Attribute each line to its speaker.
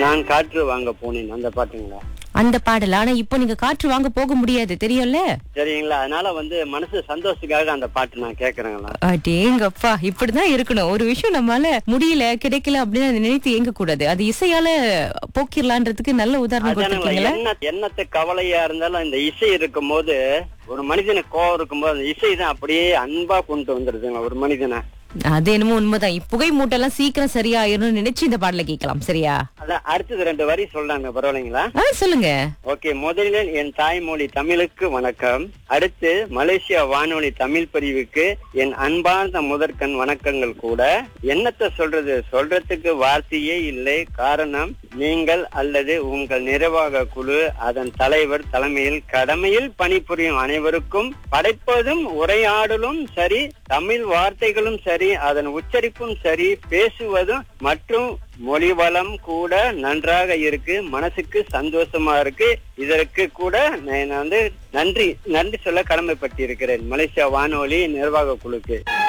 Speaker 1: நான் காற்று வாங்க போனேன் அந்த பாட்டுங்களா
Speaker 2: அந்த பாடல் ஆனா இப்போ நீங்க காற்று வாங்க போக முடியாது தெரியும்ல
Speaker 1: சரிங்களா அதனால வந்து மனசு சந்தோஷத்துக்காக அந்த பாட்டு நான் கேக்குறேங்களா
Speaker 2: அடேங்கப்பா இப்படிதான் இருக்கணும் ஒரு விஷயம் நம்மளால முடியல கிடைக்கல அப்படின்னு அதை நினைத்து ஏங்க கூடாது அது இசையால போக்கிடலான்றதுக்கு நல்ல உதாரணம்
Speaker 1: அதானுங்களா
Speaker 2: கொடுத்துருக்கீங்களா
Speaker 1: என்ன என்னத்த கவலையா இருந்தாலும் இந்த இசை இருக்கும் போது ஒரு மனிதனுக்கு கோவம் இருக்கும்போது அந்த இசை தான் அப்படியே அன்பா கொண்டு வந்துருதுங்க ஒரு மனிதனை
Speaker 2: அது என்னமோ உண்மைதான் புகை மூட்டெல்லாம் சீக்கிரம் சரியாயிரும்னு நினைச்சு இந்த பாடல கேட்கலாம் சரியா
Speaker 1: அதான் அடுத்தது ரெண்டு வரி சொல்றாங்க பரவாயில்லைங்களா
Speaker 2: ஆ சொல்லுங்க
Speaker 1: ஓகே முதலில் என் தாய்மொழி தமிழுக்கு வணக்கம் அடுத்து மலேசியா வானொலி தமிழ் பிரிவுக்கு என் அன்பார்ந்த முதற்கண் வணக்கங்கள் கூட என்னத்த சொல்றது சொல்றதுக்கு வார்த்தையே இல்லை காரணம் நீங்கள் அல்லது உங்கள் நிர்வாக குழு அதன் தலைவர் தலைமையில் கடமையில் பணிபுரியும் அனைவருக்கும் படைப்பதும் உரையாடலும் சரி தமிழ் வார்த்தைகளும் சரி அதன் உச்சரிப்பும் சரி பேசுவதும் மற்றும் மொழி வளம் கூட நன்றாக இருக்கு மனசுக்கு சந்தோஷமா இருக்கு இதற்கு கூட நான் வந்து நன்றி நன்றி சொல்ல கடமைப்பட்டிருக்கிறேன் மலேசியா வானொலி நிர்வாக குழுக்கு